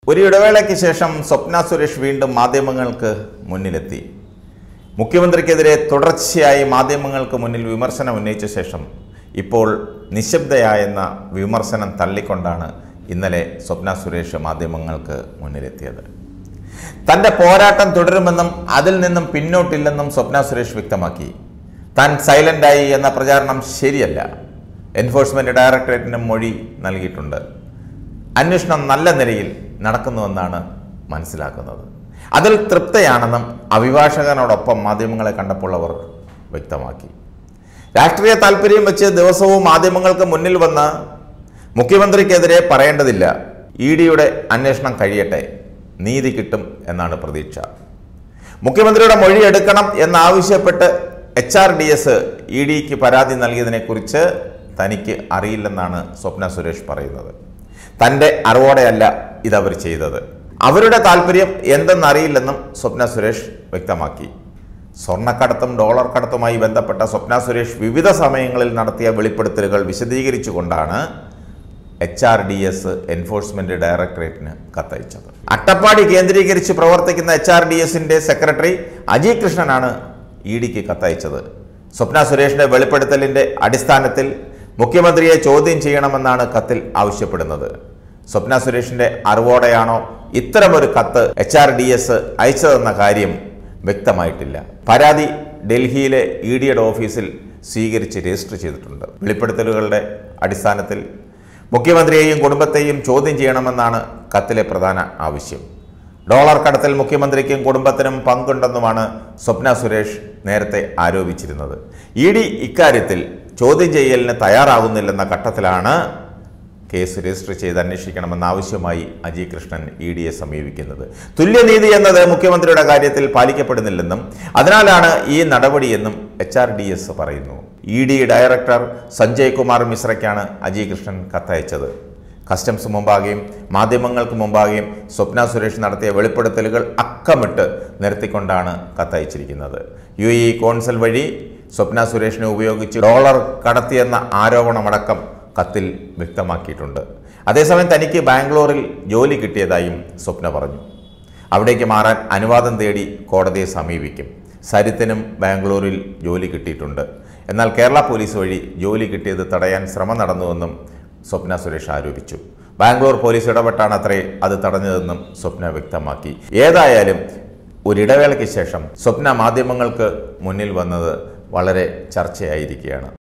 ഒരു ഇടവേളയ്ക്ക് ശേഷം സ്വപ്ന സുരേഷ് വീണ്ടും മാധ്യമങ്ങൾക്ക് മുന്നിലെത്തി മുഖ്യമന്ത്രിക്കെതിരെ തുടർച്ചയായി മാധ്യമങ്ങൾക്ക് മുന്നിൽ വിമർശനം ഉന്നയിച്ച ശേഷം ഇപ്പോൾ നിശബ്ദയായെന്ന വിമർശനം തള്ളിക്കൊണ്ടാണ് ഇന്നലെ സ്വപ്ന സുരേഷ് മാധ്യമങ്ങൾക്ക് മുന്നിലെത്തിയത് തൻ്റെ പോരാട്ടം തുടരുമെന്നും അതിൽ നിന്നും പിന്നോട്ടില്ലെന്നും സ്വപ്ന സുരേഷ് വ്യക്തമാക്കി താൻ സൈലൻ്റായി എന്ന പ്രചാരണം ശരിയല്ല എൻഫോഴ്സ്മെൻറ്റ് ഡയറക്ടറേറ്റിന് മൊഴി നൽകിയിട്ടുണ്ട് അന്വേഷണം നല്ല നിലയിൽ നടക്കുന്നുവെന്നാണ് മനസ്സിലാക്കുന്നത് അതിൽ തൃപ്തയാണെന്നും അഭിഭാഷകനോടൊപ്പം മാധ്യമങ്ങളെ കണ്ടപ്പോൾ അവർ വ്യക്തമാക്കി രാഷ്ട്രീയ താല്പര്യം വെച്ച് ദിവസവും മാധ്യമങ്ങൾക്ക് മുന്നിൽ വന്ന് മുഖ്യമന്ത്രിക്കെതിരെ പറയേണ്ടതില്ല ഇ ഡിയുടെ അന്വേഷണം കഴിയട്ടെ നീതി കിട്ടും എന്നാണ് പ്രതീക്ഷ മുഖ്യമന്ത്രിയുടെ മൊഴി എടുക്കണം എന്നാവശ്യപ്പെട്ട് H R D S E ഡിക്ക് പരാതി നൽകിയതിനെക്കുറിച്ച് തനിക്ക് അറിയില്ലെന്നാണ് സ്വപ്ന സുരേഷ് പറയുന്നത് തൻ്റെ അറിവോടെയല്ല ഇതവർ ചെയ്തത് അവരുടെ താല്പര്യം എന്തെന്നറിയില്ലെന്നും സ്വപ്ന സുരേഷ് വ്യക്തമാക്കി സ്വർണ്ണക്കടത്തും ഡോളർ കടത്തുമായി ബന്ധപ്പെട്ട സ്വപ്ന സുരേഷ് വിവിധ സമയങ്ങളിൽ നടത്തിയ വെളിപ്പെടുത്തലുകൾ വിശദീകരിച്ചുകൊണ്ടാണ് H R D S enforcement ഡയറക്ടറേറ്റിന് കത്തയച്ചത് അട്ടപ്പാടി കേന്ദ്രീകരിച്ച് പ്രവർത്തിക്കുന്ന എച്ച് ആർ ഡി എസിന്റെ സെക്രട്ടറി അജയ് കൃഷ്ണനാണ് ഇ ഡിക്ക് കത്തയച്ചത് സ്വപ്ന സുരേഷിന്റെ വെളിപ്പെടുത്തലിന്റെ അടിസ്ഥാനത്തിൽ മുഖ്യമന്ത്രിയെ ചോദ്യം ചെയ്യണമെന്നാണ് കത്തിൽ ആവശ്യപ്പെടുന്നത് സ്വപ്ന സുരേഷിന്റെ അറിവോടെയാണോ ഇത്തരമൊരു കത്ത് എച്ച് ആർ ഡി എസ് അയച്ചതെന്ന കാര്യം വ്യക്തമായിട്ടില്ല പരാതി ഡൽഹിയിലെ ഇ ഡിയുടെ ഓഫീസിൽ സ്വീകരിച്ച് രജിസ്റ്റർ ചെയ്തിട്ടുണ്ട് വെളിപ്പെടുത്തലുകളുടെ അടിസ്ഥാനത്തിൽ മുഖ്യമന്ത്രിയെയും കുടുംബത്തെയും ചോദ്യം ചെയ്യണമെന്നാണ് കത്തിലെ പ്രധാന ആവശ്യം ഡോളർ കടത്തിൽ മുഖ്യമന്ത്രിക്കും കുടുംബത്തിനും പങ്കുണ്ടെന്നുമാണ് സ്വപ്ന സുരേഷ് നേരത്തെ ആരോപിച്ചിരുന്നത് ഇ ഡി ഇക്കാര്യത്തിൽ ചോദ്യം ചെയ്യലിന് തയ്യാറാകുന്നില്ലെന്ന ഘട്ടത്തിലാണ് കേസ് രജിസ്റ്റർ ചെയ്ത് അന്വേഷിക്കണമെന്ന ആവശ്യമായി അജയ് കൃഷ്ണൻ ഇ ഡിയെ സമീപിക്കുന്നത് തുല്യനീതി എന്നത് മുഖ്യമന്ത്രിയുടെ കാര്യത്തിൽ പാലിക്കപ്പെടുന്നില്ലെന്നും അതിനാലാണ് ഈ നടപടിയെന്നും എച്ച് ആർ ഡി എസ് പറയുന്നു E D director Sanjay Kumar മിശ്രയ്ക്കാണ് അജയ് കൃഷ്ണൻ കത്തയച്ചത് കസ്റ്റംസ് മുമ്പാകെയും മാധ്യമങ്ങൾക്ക് മുമ്പാകെയും സ്വപ്ന സുരേഷ് നടത്തിയ വെളിപ്പെടുത്തലുകൾ അക്കമിട്ട് നിർത്തിക്കൊണ്ടാണ് കത്തയച്ചിരിക്കുന്നത് യു എ കോൺസൽ വഴി സ്വപ്ന സുരേഷിനെ ഉപയോഗിച്ച് ഡോളർ കടത്തിയെന്ന ആരോപണമടക്കം കത്തിൽ വ്യക്തമാക്കിയിട്ടുണ്ട് അതേസമയം തനിക്ക് ബാംഗ്ലൂരിൽ ജോലി കിട്ടിയതായും സ്വപ്ന പറഞ്ഞു അവിടേക്ക് മാറാൻ അനുവാദം തേടി കോടതിയെ സമീപിക്കും സരിത്തിനും ബാംഗ്ലൂരിൽ ജോലി കിട്ടിയിട്ടുണ്ട് എന്നാൽ കേരള പോലീസ് വഴി ജോലി കിട്ടിയത് തടയാൻ ശ്രമം നടന്നുവെന്നും സ്വപ്ന സുരേഷ് ആരോപിച്ചു ബാംഗ്ലൂർ പോലീസ് ഇടപെട്ടാണ് അത്രേ അത് തടഞ്ഞതെന്നും സ്വപ്ന വ്യക്തമാക്കി ഏതായാലും ഒരിടവേളയ്ക്ക് ശേഷം സ്വപ്ന മാധ്യമങ്ങൾക്ക് മുന്നിൽ വന്നത് വളരെ ചർച്ചയായിരിക്കുകയാണ്